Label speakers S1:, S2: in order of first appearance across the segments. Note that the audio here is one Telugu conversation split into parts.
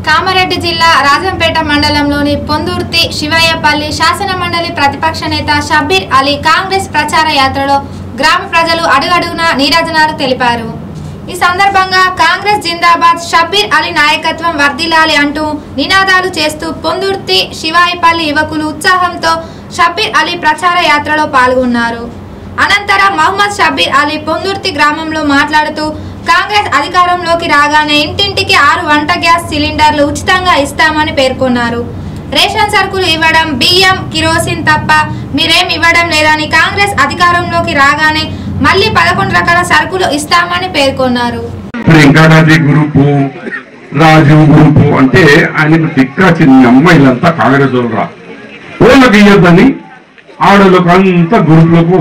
S1: కామారెడ్డి జిల్లా రాజంపేట మండలంలోని పొందుర్తి శివయ్యపల్లి శాసన మండలి ప్రతిపక్ష నేత షబ్బీర్ అలీ కాంగ్రెస్ ప్రచార యాత్రలో గ్రామ ప్రజలు అడుగడుగునా నీరాజనాలు తెలిపారు ఈ సందర్భంగా కాంగ్రెస్ జిందాబాద్ షబ్బీర్ అలీ నాయకత్వం వర్ధిల్లాలి అంటూ నినాదాలు చేస్తూ పొందుర్తి శివాయిపల్లి యువకులు ఉత్సాహంతో షబ్బీర్ అలీ ప్రచార యాత్రలో పాల్గొన్నారు అనంతరం మహమ్మద్ షబ్బీర్ అలీ పొందుర్తి గ్రామంలో మాట్లాడుతూ కాంగ్రెస్ అధికారంలోకి రాగానే ఇంటింటికి ఆరు వంట గ్యాస్ సిలిండర్లు ఉచితంగా ఇస్తామని పేర్కొన్నారు రేషన్ సరుకులు ఇవ్వడం బియ్యం కిరోసిన్ తప్ప మీరేం ఇవ్వడం లేదని కాంగ్రెస్ అధికారంలోకి రాగానే మళ్ళీ పదకొండు రకాల సరుకులు ఇస్తామని పేర్కొన్నారు
S2: వెంకటాద్రి గ్రూపు రాజు గ్రూపు అంటే ఆయనకు తిక్క చిన్న అమ్మాయిలంతా కాంగ్రెస్ వాళ్ళు రా వాళ్ళకి ఇయ్యొద్దని ఆడలకు అంతా గ్రూపులకు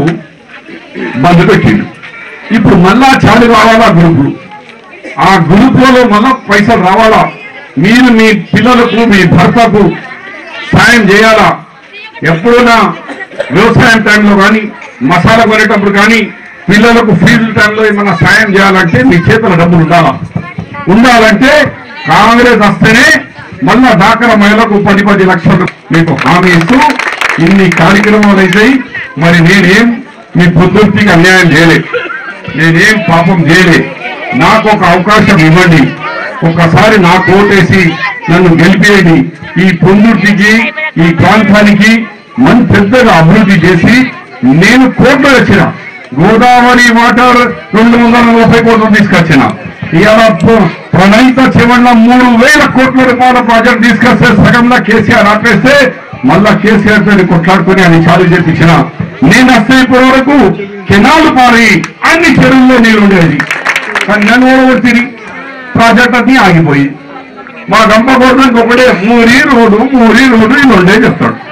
S2: బంద్ పెట్టిండు ఇప్పుడు మళ్ళా చాలు రావాలా గ్రూపులు ఆ గ్రూపులలో మళ్ళా పైసలు రావాలా మీరు మీ పిల్లలకు మీ భర్తకు సాయం చేయాలా ఎప్పుడైనా వ్యవసాయం టైంలో కానీ మసాలా కొనేటప్పుడు కానీ పిల్లలకు ఫీజు టైంలో ఏమైనా సాయం చేయాలంటే మీ చేతుల డబ్బులు ఉండాలా ఉండాలంటే కాంగ్రెస్ వస్తేనే మళ్ళా డాకర మహిళలకు పది పది లక్షలు మీకు హామీ ఇస్తూ ఇన్ని కార్యక్రమాలు అవుతాయి మరి నేనేం మీ పొద్దుర్తికి అన్యాయం చేయలేదు నేనేం పాపం చేయలేదు నాకు ఒక అవకాశం ఇవ్వండి ఒకసారి నా కోటేసి నన్ను గెలిపేయండి ఈ పొందుర్తికి ఈ ప్రాంతానికి మన పెద్దగా అభివృద్ధి చేసి నేను కోట్లు వచ్చిన గోదావరి వాటర్ రెండు వందల నలభై కోట్లు తీసుకొచ్చిన ఇవాళ ప్ర- ప్రణయిత చివరిలో మూడు వేల కోట్ల రూపాయల ప్రాజెక్ట్ తీసుకొస్తే సగంలో కేసీఆర్ ఆపేస్తే మళ్ళా కేసీఆర్ తో కొట్లాడుకుని అని చాలు చేపించిన నేను వస్తే ఇప్పటి వరకు కెనాలు పారి అన్ని చెరువుల్లో నీళ్ళు ఉండేది కానీ నన్ను ఓడగొట్టింది ప్రాజెక్ట్ అన్ని ఆగిపోయి మా గంప కొడడానికి ఒకటే మూరి రోడ్డు మూరి రోడ్డు ఇది ఉండే చెప్తాడు